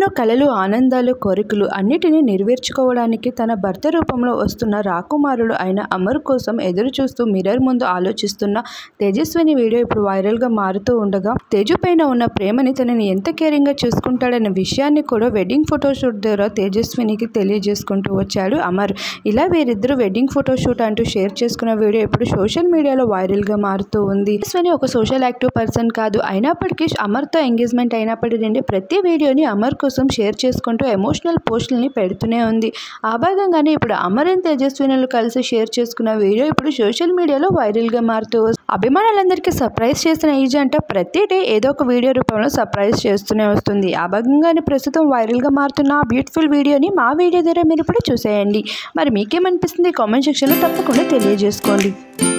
ఎన్నో కలలు ఆనందాలు కోరికలు అన్నిటినీ నెరవేర్చుకోవడానికి తన భర్త రూపంలో వస్తున్న రాకుమారుడు అయిన అమర్ కోసం ఎదురు చూస్తూ మిర్రర్ ముందు ఆలోచిస్తున్న తేజస్విని వీడియో ఇప్పుడు వైరల్గా మారుతూ ఉండగా తేజు పైన ఉన్న ప్రేమని తనని ఎంత కేరింగ్గా చూసుకుంటాడన్న విషయాన్ని కూడా వెడ్డింగ్ ఫోటోషూట్ ద్వారా తేజస్వినికి తెలియజేసుకుంటూ వచ్చాడు అమర్ ఇలా వీరిద్దరు వెడ్డింగ్ ఫోటోషూట్ అంటూ షేర్ చేసుకున్న వీడియో ఇప్పుడు సోషల్ మీడియాలో వైరల్గా మారుతూ ఉంది తేజస్విని ఒక సోషల్ యాక్టివ్ పర్సన్ కాదు అయినప్పటికీ అమర్తో ఎంగేజ్మెంట్ అయినప్పటి నుండి ప్రతి వీడియోని అమర్ కోసం షేర్ చేసుకుంటూ ఎమోషనల్ పోస్టుల్ని పెడుతూనే ఉంది ఆ భాగంగానే ఇప్పుడు అమర్ అండ్ తేజస్వినులు కలిసి షేర్ చేసుకున్న వీడియో ఇప్పుడు సోషల్ మీడియాలో వైరల్గా మారుతూ వస్తుంది. అభిమానులందరికీ సర్ప్రైజ్ చేసిన ఈ జంట ప్రతి డే ఏదో ఒక వీడియో రూపంలో సర్ప్రైజ్ చేస్తూనే వస్తుంది ఆ భాగంగానే ప్రస్తుతం వైరల్గా మారుతున్న ఆ బ్యూటిఫుల్ వీడియోని మా వీడియో ద్వారా మీరు ఇప్పుడు చూసేయండి మరి మీకేమనిపిస్తుంది కామెంట్ సెక్షన్లో తప్పకుండా తెలియజేసుకోండి